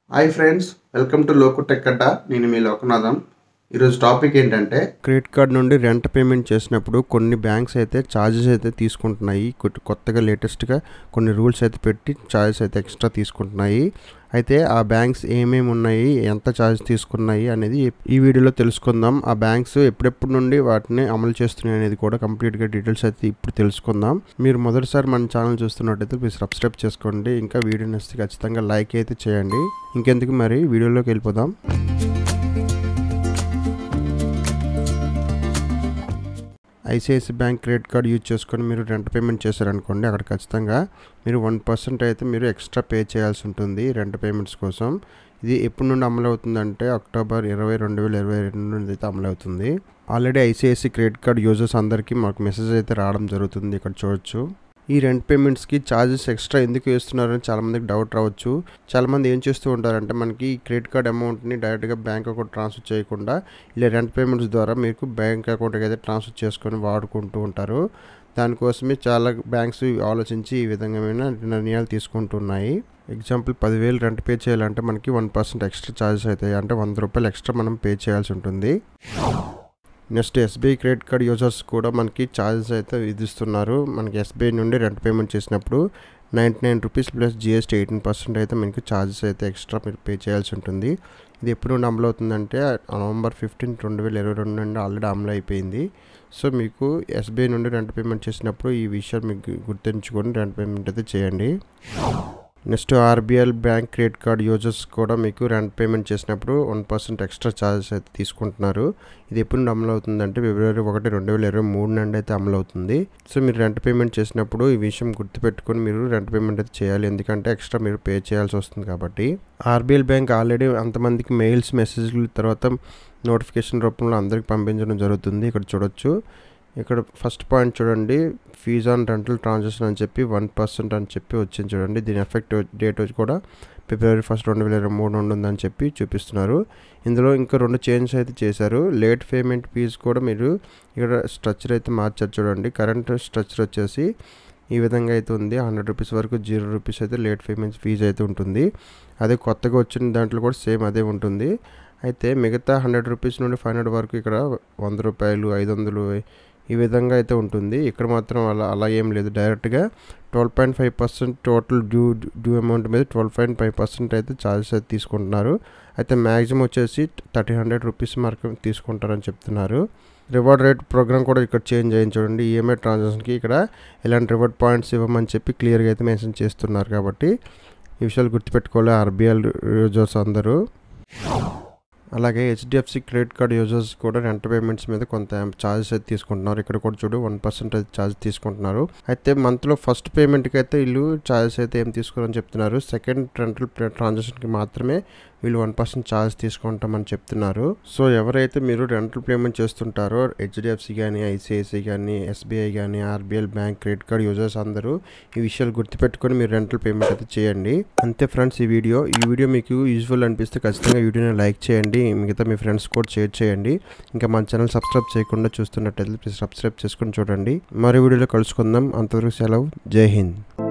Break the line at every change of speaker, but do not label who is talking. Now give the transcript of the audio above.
hi friends welcome to Loku tech Adda నేను మీ లోకనాథం ఈరోజు టాపిక్ ఏంటంటే
క్రెడిట్ కార్డ్ నుండి రెంట్ పేమెంట్ చేసినప్పుడు కొన్ని బ్యాంక్స్ అయితే ఛార్జెస్ అయితే తీసుకుంటున్నాయి కొట్- కొత్తగా లేటెస్ట్గా కొన్ని రూల్స్ అయితే పెట్టి ఛార్జెస్ అయితే ఎక్స్ట్రా తీసుకుంటున్నాయి అయితే ఆ బ్యాంక్స్ ఏమేమి ఉన్నాయి ఎంత ఛార్జ్ తీసుకున్నాయి అనేది ఈ వీడియోలో తెలుసుకుందాం ఆ బ్యాంక్స్ ఎప్పుడెప్పుడు నుండి వాటిని అమలు చేస్తున్నాయి అనేది కూడా కంప్లీట్గా డీటెయిల్స్ అయితే ఇప్పుడు తెలుసుకుందాం మీరు మొదటిసారి మన ఛానల్ చూస్తున్నట్టయితే మీరు సబ్స్క్రైబ్ చేసుకోండి ఇంకా వీడియో నచ్చితే ఖచ్చితంగా లైక్ అయితే చేయండి ఇంకెందుకు మరి వీడియోలోకి వెళ్ళిపోదాం ICICI bank credit card use చేసుకొని మీరు రెంట్ పేమెంట్ చేశారనుకోండి అక్కడ ఖచ్చితంగా మీరు వన్ పర్సెంట్ అయితే మీరు ఎక్స్ట్రా పే చేయాల్సి ఉంటుంది రెంట్ పేమెంట్స్ కోసం ఇది ఎప్పటి నుండి అమలు అవుతుందంటే అక్టోబర్ ఇరవై రెండు వేల ఇరవై రెండు నుండి అయితే అమలు అవుతుంది already ICICI credit card users అందరికీ మాకు మెసేజ్ అయితే రావడం జరుగుతుంది ఇక్కడ చూడొచ్చు ఈ రెంట్ పేమెంట్స్కి ఛార్జెస్ ఎక్స్ట్రా ఎందుకు వేస్తున్నారని చాలామందికి డౌట్ రావచ్చు చాలామంది ఏం చేస్తూ ఉంటారంటే మనకి ఈ క్రెడిట్ కార్డ్ అమౌంట్ని డైరెక్ట్గా బ్యాంక్ అకౌంట్ ట్రాన్స్ఫర్ చేయకుండా ఇలా రెంట్ పేమెంట్స్ ద్వారా మీకు బ్యాంక్ అకౌంట్కి అయితే ట్రాన్స్ఫర్ చేసుకొని వాడుకుంటూ ఉంటారు దానికోసమే చాలా బ్యాంక్స్ ఆలోచించి ఈ విధమైన నిర్ణయాలు తీసుకుంటున్నాయి ఎగ్జాంపుల్ పదివేలు రెంట్ పే చేయాలంటే మనకి వన్ పర్సెంట్ ఎక్స్ట్రా ఛార్జెస్ అవుతాయి అంటే వంద రూపాయలు ఎక్స్ట్రా మనం పే చేయాల్సి ఉంటుంది next SBI credit card users కూడా మనకి ఛార్జెస్ అయితే విధిస్తున్నారు మనకి ఎస్బీఐ నుండి రెంట్ పేమెంట్ చేసినప్పుడు ninety nine rupees plus GST eighteen percent అయితే మనకి ఛార్జెస్ అయితే ఎక్స్ట్రా మీరు పే చేయాల్సి ఉంటుంది ఇది ఎప్పుడు నుండి అమలు అవుతుందంటే నవంబర్ ఫిఫ్టీన్ రెండు వేల ఇరవై రెండు నుండి ఆల్రెడీ అమలు అయిపోయింది సో మీకు ఎస్బీఐ నుండి రెంట్ పేమెంట్ చేసినప్పుడు ఈ విషయాలు మీకు గుర్తుంచుకొని రెంట్ పేమెంట్ అయితే చేయండి next RBL bank credit card users కూడా మీకు రెంట్ పేమెంట్ చేసినప్పుడు వన్ పర్సెంట్ ఎక్స్ట్రా ఛార్జెస్ అయితే తీసుకుంటున్నారు ఇది ఎప్పుడు నుండి అమలు అవుతుందంటే ఫిబ్రవరి ఒకటి రెండు వేల ఇరవై మూడు నుండి అయితే అమలు అవుతుంది సో మీరు రెంట్ పేమెంట్ చేసినప్పుడు ఈ విషయం గుర్తుపెట్టుకొని మీరు రెంట్ పేమెంట్ అయితే చేయాలి ఎందుకంటే ఎక్స్ట్రా మీరు పే చేయాల్సి వస్తుంది కాబట్టి ఆర్బీఎల్ బ్యాంక్ ఆల్రెడీ అంతమందికి మెయిల్స్ మెసేజ్లు తర్వాత నోటిఫికేషన్ రూపంలో అందరికి పంపించడం జరుగుతుంది ఇక్కడ చూడొచ్చు ఇక్కడ ఫస్ట్ పాయింట్ చూడండి ఫీజ్ ఆన్ రెంటల్ ట్రాన్సాక్షన్ అని చెప్పి వన్ పర్సెంట్ అని చెప్పి వచ్చింది చూడండి దీని ఎఫెక్ట్ డేట్ వచ్చి కూడా ఫిబ్రవరి ఫస్ట్ రెండు వేల ఇరవై మూడు నుండి ఉందని చెప్పి చూపిస్తున్నారు ఇందులో ఇంకా రెండు చేంజ్ అయితే చేశారు లేట్ పేమెంట్ ఫీజు కూడా మీరు ఇక్కడ స్ట్రక్చర్ అయితే మార్చారు చూడండి కరెంట్ స్ట్రక్చర్ వచ్చేసి ఈ విధంగా అయితే ఉంది హండ్రెడ్ రూపీస్ వరకు జీరో రూపీస్ అయితే లేట్ పేమెంట్ ఫీజు అయితే ఉంటుంది అదే కొత్తగా వచ్చిన దాంట్లో కూడా సేమ్ అదే ఉంటుంది అయితే మిగతా హండ్రెడ్ రూపీస్ నుండి ఫైవ్ హండ్రెడ్ వరకు ఇక్కడ వంద రూపాయలు ఐదు వందలు ఈ విధంగా అయితే ఉంటుంది ఇక్కడ మాత్రం అలా అలా ఏం లేదు డైరెక్ట్గా twelve point five percent total due due amount మీద ట్వెల్వ్ పాయింట్ ఫైవ్ పర్సెంట్ అయితే ఛార్జెస్ అయితే తీసుకుంటున్నారు అయితే మ్యాక్సిమం వచ్చేసి థర్టీ హండ్రెడ్ రూపీస్ వరకు తీసుకుంటారని చెప్తున్నారు రివార్డ్ రేట్ ప్రోగ్రామ్ కూడా ఇక్కడ చేంజ్ అయ్యింది చూడండి ఈఎంఐ ట్రాన్సాక్షన్కి ఇక్కడ ఇలాంటి రివార్డ్ పాయింట్స్ ఇవ్వమని చెప్పి క్లియర్గా అయితే మెన్షన్ చేస్తున్నారు కాబట్టి ఈ విషయాలు గుర్తుపెట్టుకోవాలి ఆర్బీఎల్ యూజర్స్ అందరూ అలాగే హెచ్డిఎఫ్సి క్రెడిట్ కార్డ్ యూజర్స్ కూడా రెంట్ పేమెంట్స్ మీద కొంత ఛార్జెస్ అయితే తీసుకుంటున్నారు ఇక్కడ కూడా చూడు వన్ పర్సెంట్ అయితే ఛార్జ్ తీసుకుంటున్నారు అయితే మంత్లో ఫస్ట్ పేమెంట్కి అయితే వీళ్ళు ఛార్జెస్ అయితే ఏం తీసుకోరని చెప్తున్నారు సెకండ్ రెంటల్ ట్రాన్సాక్షన్కి మాత్రమే వీళ్ళు వన్ పర్సెంట్ ఛార్జ్ తీసుకుంటామని చెప్తున్నారు సో ఎవరైతే మీరు రెంటల్ పేమెంట్ చేస్తుంటారో హెచ్డిఎఫ్సి కానీ ఐసిఐసి కానీ ఎస్బీఐ కానీ RBL bank credit card users అందరూ ఈ విషయాలు గుర్తుపెట్టుకొని మీరు రెంటల్ పేమెంట్ అయితే చేయండి అంతే ఫ్రెండ్స్ ఈ వీడియో ఈ వీడియో మీకు యూజ్ఫుల్ అనిపిస్తే ఖచ్చితంగా వీడియోని లైక్ చేయండి మిగతా మీ ఫ్రెండ్స్ కూడా షేర్ చేయండి ఇంకా మన ఛానల్ సబ్స్క్రైబ్ చేయకుండా చూస్తున్నట్టయితే ప్లీజ్ సబ్స్క్రైబ్ చేసుకొని చూడండి మరో వీడియోలో కలుసుకుందాం అంతవరకు సెలవు జై హింద్